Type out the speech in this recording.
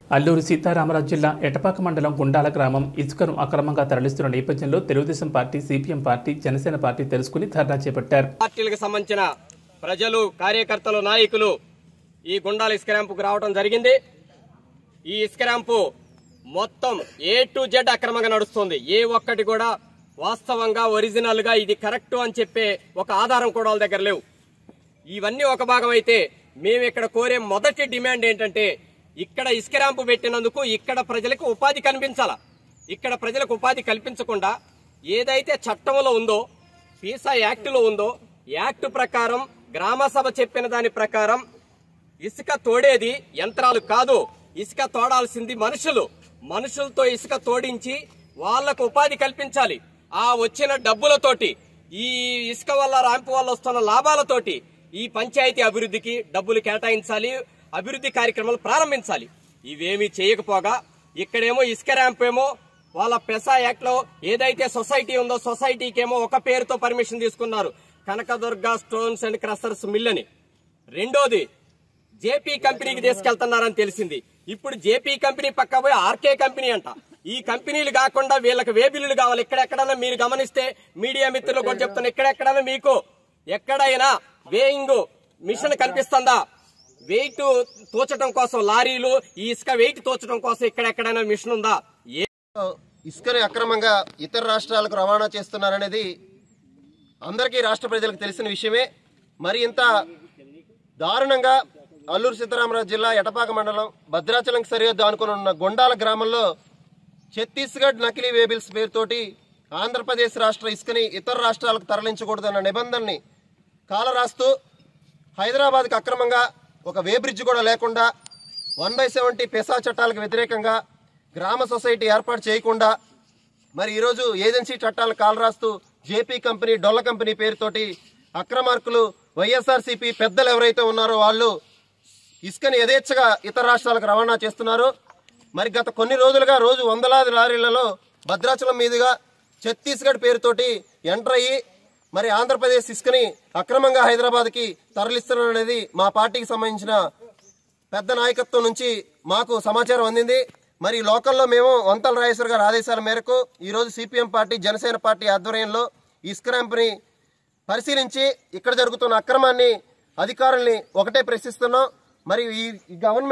అల్లూరు సీతారామరాజు జిల్లా ఎటపాక మండలం గుండాల గ్రామం ఇసుకను అక్రమంగా తరలిస్తున్న నేపథ్యంలో Telugu Desam party CPM party Janasena party తెలుసుకుని ధర్నా చేపట్టారు పార్టీలకు సంబంధించిన ప్రజలు కార్యకర్తలు నాయకులు ఈ గుండాల ఇసుక ర్యాంపుకు రావడం జరిగింది ఈ ఇసుక ర్యాంపు మొత్తం ఏ టు జెడ్ అక్రమంగా నడుస్తుంది ఏ ఒక్కటి కూడా వాస్తవంగా ఒరిజినల్ గా ఇది కరెక్ట్ అని చెప్పే ఒక ఆధారం కూడా వాళ్ళ దగ్గర లేవు ఇవన్నీ ఒక భాగం అయితే మేము ఇక్కడ కోరే మొదటి డిమాండ్ ఏంటంటే ఇక్కడ ఇసుక ర్యాంపు పెట్టినందుకు ఇక్కడ ప్రజలకు ఉపాధి కనిపించాల ఇక్కడ ప్రజలకు ఉపాధి కల్పించకుండా ఏదైతే చట్టంలో ఉందో పీసా యాక్టులో ఉందో యాక్ట్ ప్రకారం గ్రామ సభ చెప్పిన దాని ప్రకారం ఇసుక తోడేది యంత్రాలు కాదు ఇసుక తోడాల్సింది మనుషులు మనుషులతో ఇసుక తోడించి వాళ్లకు ఉపాధి కల్పించాలి ఆ వచ్చిన డబ్బులతోటి ఈ ఇసుక వల్ల ర్యాంపు వల్ల వస్తున్న లాభాలతోటి ఈ పంచాయతీ అభివృద్ధికి డబ్బులు కేటాయించాలి అభివృద్ధి కార్యక్రమాలు ప్రారంభించాలి ఇవేమీ చేయకపోగా ఇక్కడేమో ఇసుక ర్యాంప్ ఏమో వాళ్ళ పెసా యాక్ట్ లో ఏదైతే సొసైటీ ఉందో సొసైటీకి ఏమో ఒక పేరుతో పర్మిషన్ తీసుకున్నారు Kanakadurga stones and crushers mill అని రెండోది జేపీ కంపెనీకి తీసుకెళ్తున్నారని తెలిసింది ఇప్పుడు జేపీ కంపెనీ పక్క పోయి ఆర్కే కంపెనీ అంట ఈ కంపెనీలు కాకుండా వీళ్ళకి వే బిల్లులు కావాలి ఎక్కడెక్కడైనా మీరు గమనిస్తే మీడియా మిత్రులు కూడా చెప్తున్నా ఎక్కడెక్కడైనా మీకు ఎక్కడైనా వేయింగ్ మిషన్ కనిపిస్తుందా వెయిట్ తోచడం కోసం లారీలు ఈ ఇసుక వెయిట్ తోచడం కోసం ఎక్కడెక్కడైనా మిషన్ ఉందా ఏ ఇసుకని అక్రమంగా ఇతర రాష్ట్రాలకు రవాణా చేస్తున్నారనేది అందరికీ రాష్ట్ర ప్రజలకు తెలిసిన విషయమే మరి ఇంత దారుణంగా అల్లూరు సీతారామరాజు జిల్లా ఎటపాక మండలం భద్రాచలం సరిహద్దు ఆనుకుని ఉన్న గొండాల గ్రామంలో ఛత్తీస్గఢ్ నకిలీ వేబిల్స్ పేరుతోటి ఆంధ్రప్రదేశ్ రాష్ట్ర ఇసుకని ఇతర రాష్ట్రాలకు తరలించకూడదన్న నిబంధనని కాలరాస్తూ హైదరాబాద్కి అక్రమంగా ఒక వే బ్రిడ్జ్ కూడా లేకుండా వన్ బై సెవెంటీ పెసా చట్టాలకు వ్యతిరేకంగా గ్రామ సొసైటీ ఏర్పాటు చేయకుండా మరి ఈరోజు ఏజెన్సీ చట్టాలను కాలరాస్తూ జేపీ కంపెనీ డొల్ల కంపెనీ పేరుతోటి అక్రమార్కులు వైఎస్ఆర్సీపీ పెద్దలు ఎవరైతే ఉన్నారో వాళ్ళు ఇసుకని యథేచ్ఛగా ఇతర రాష్ట్రాలకు రవాణా చేస్తున్నారు మరి గత కొన్ని రోజులుగా రోజు వందలాది లారీలలో భద్రాచలం మీదుగా ఛత్తీస్గఢ్ పేరుతోటి ఎంటర్ అయ్యి మరి ఆంధ్రప్రదేశ్ ఇసుకని అక్రమంగా హైదరాబాద్కి తరలిస్తున్నారనేది మా పార్టీకి సంబంధించిన పెద్ద నాయకత్వం నుంచి మాకు సమాచారం అందింది మరి లోకల్లో మేము వంతల రాజేశ్వర్ గారి ఆదేశాల మేరకు ఈరోజు సిపిఎం పార్టీ జనసేన పార్టీ ఆధ్వర్యంలో ఇసుక ర్యాంపుని పరిశీలించి ఇక్కడ జరుగుతున్న అక్రమాన్ని అధికారుల్ని ఒకటే ప్రశ్నిస్తున్నాం మరి ఈ గవర్నమెంట్